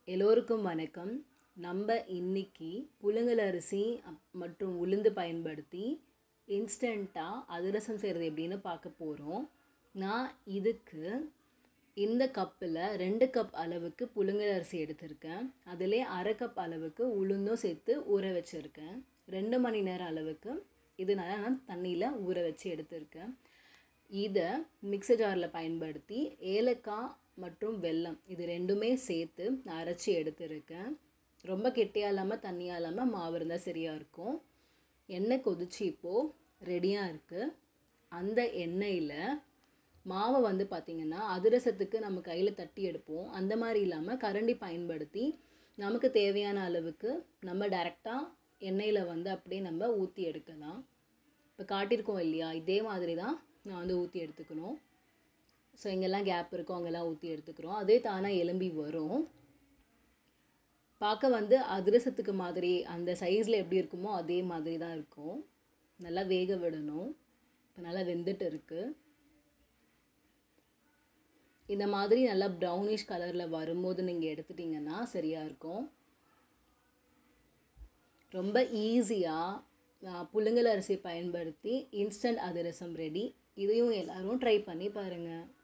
எல்லோருக்கும் வணக்கம் நம்ம இன்னைக்கு புழுங்கல் அரிசி அப்- மற்றும் உளுந்து பயன்படுத்தி இன்ஸ்டண்ட்டாக அதிரசம் செய்கிறது எப்படின்னு பார்க்க போகிறோம் நான் இதுக்கு இந்த கப்பில் ரெண்டு கப் அளவுக்கு புழுங்கல் அரிசி எடுத்திருக்கேன் அதிலே அரை கப் அளவுக்கு உளுந்தும் சேர்த்து ஊற வச்சுருக்கேன் ரெண்டு மணி நேரம் அளவுக்கு இதனால நான் தண்ணியில் ஊற வச்சு எடுத்திருக்கேன் இதை மிக்சர் ஜாரில் பயன்படுத்தி ஏலக்காய் மற்றும் வெல்லம் இது ரெண்டுமே சேர்த்து நான் அரைச்சி எடுத்திருக்கேன் ரொம்ப கெட்டியாக இல்லாமல் தண்ணியாக இல்லாமல் மாவு இருந்தால் சரியாக இருக்கும் எண்ணெய் கொதிச்சு இப்போது ரெடியாக இருக்குது அந்த எண்ணெயில் மாவை வந்து பார்த்திங்கன்னா அதிரசத்துக்கு நம்ம கையில் தட்டி எடுப்போம் அந்த மாதிரி இல்லாமல் கரண்டி பயன்படுத்தி நமக்கு தேவையான அளவுக்கு நம்ம டைரெக்டாக எண்ணெயில் வந்து அப்படியே நம்ம ஊற்றி எடுக்கலாம் இப்போ காட்டியிருக்கோம் இல்லையா இதே மாதிரி தான் நான் வந்து ஊற்றி எடுத்துக்கணும் ஸோ எங்கெல்லாம் கேப் இருக்கோ அங்கெல்லாம் ஊற்றி எடுத்துக்கிறோம் அதே தானாக எலும்பி வரும் பார்க்க வந்து அதிரசத்துக்கு மாதிரி அந்த சைஸில் எப்படி இருக்குமோ அதே மாதிரி தான் இருக்கும் நல்லா வேக விடணும் இப்போ நல்லா வெந்துட்டு இருக்கு இந்த மாதிரி நல்லா ப்ரௌனிஷ் கலரில் வரும்போது நீங்கள் எடுத்துட்டிங்கன்னா சரியாக இருக்கும் ரொம்ப ஈஸியாக புழுங்கல் அரிசி பயன்படுத்தி இன்ஸ்டன்ட் அதிரசம் ரெடி இதையும் எல்லாரும் ட்ரை பண்ணி பாருங்கள்